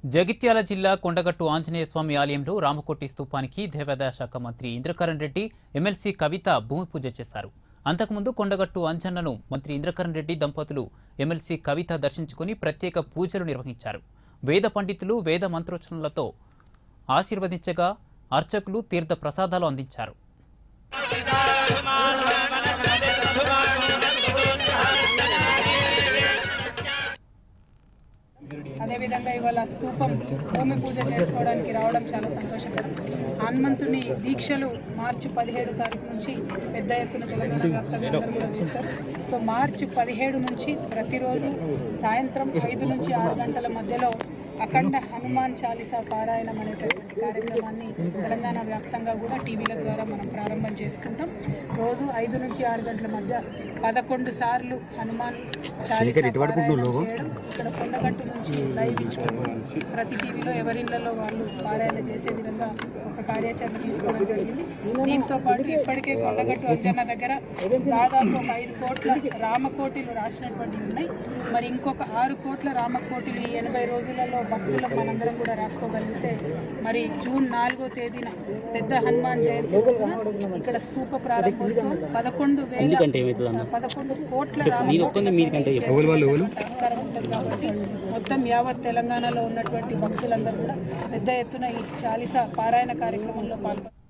జగిత్యాల జిల్లా కొండగట్టు ఆంజనేయ స్వామి ఆలయంలో రామకోటి స్తూపానికి దేవాదాయ శాఖ మంత్రి ఇంద్రకరణ్ రెడ్డి ఎమ్మెల్సీ కవిత భూమి పూజ చేశారు అంతకుముందు కొండగట్టు అంజన్నను మంత్రి ఇంద్రకరణ్ రెడ్డి దంపతులు ఎమ్మెల్సీ కవిత దర్శించుకుని ప్రత్యేక పూజలు నిర్వహించారు వేద పండితులు వేద మంత్రోచ్చరణలతో ఆశీర్వదించగా అర్చకులు తీర్థ ప్రసాదాలు అందించారు అదేవిధంగా ఇవాళ స్తూపం భూమి పూజ చేసుకోవడానికి రావడం చాలా సంతోషకరం హనుమంతుని దీక్షలు మార్చి పదిహేడు తారీఖు నుంచి పెద్ద ఎత్తున తెలంగాణ వ్యాప్తంగా అందరూ కూడా చేస్తారు సో మార్చి పదిహేడు నుంచి ప్రతిరోజు సాయంత్రం ఐదు నుంచి ఆరు గంటల మధ్యలో అఖండ హనుమాన్ చాలీసా పారాయణం అనేటటువంటి కార్యక్రమాన్ని తెలంగాణ వ్యాప్తంగా కూడా టీవీల ద్వారా మనం ప్రారంభం చేసుకుంటాం రోజు ఐదు నుంచి ఆరు గంటల మధ్య పదకొండు సార్లు హనుమాన్ చాలీసా పారాయణం చేయడం ఇక్కడ కొండగట్టు నుంచి లైవ్ ఇచ్చుకుంటాం ప్రతి టీవీలో ఎవరిళ్లలో వాళ్ళు పారాయణ చేసే విధంగా ఒక కార్యాచరణ తీసుకోవడం జరిగింది దీంతో పాటు ఇప్పటికే కొండగట్టు అర్జన్న దగ్గర దాదాపు ఒక ఐదు కోట్ల రామకోటిలు రాసినటువంటివి ఉన్నాయి మరి ఇంకొక ఆరు కోట్ల రామకోటిలు ఈ ఎనభై రోజులలో భక్తులు మనందరం కూడా రాసుకోగలిగితే మరి జూన్ నాలుగో తేదీన పెద్ద హనుమాన్ జయంతి రోజున ఇక్కడ స్తూప ప్రారంభోత్సవం పదకొండు వేల పదకొండు కోట్ల రామకోటి ఆస్కారం ఉంటుంది కాబట్టి మొత్తం యావత్ తెలంగాణలో ఉన్నటువంటి భక్తులందరూ కూడా పెద్ద ఎత్తున ఈ చాలీసా పారాయణ కార్యక్రమంలో పాల్గొన్నారు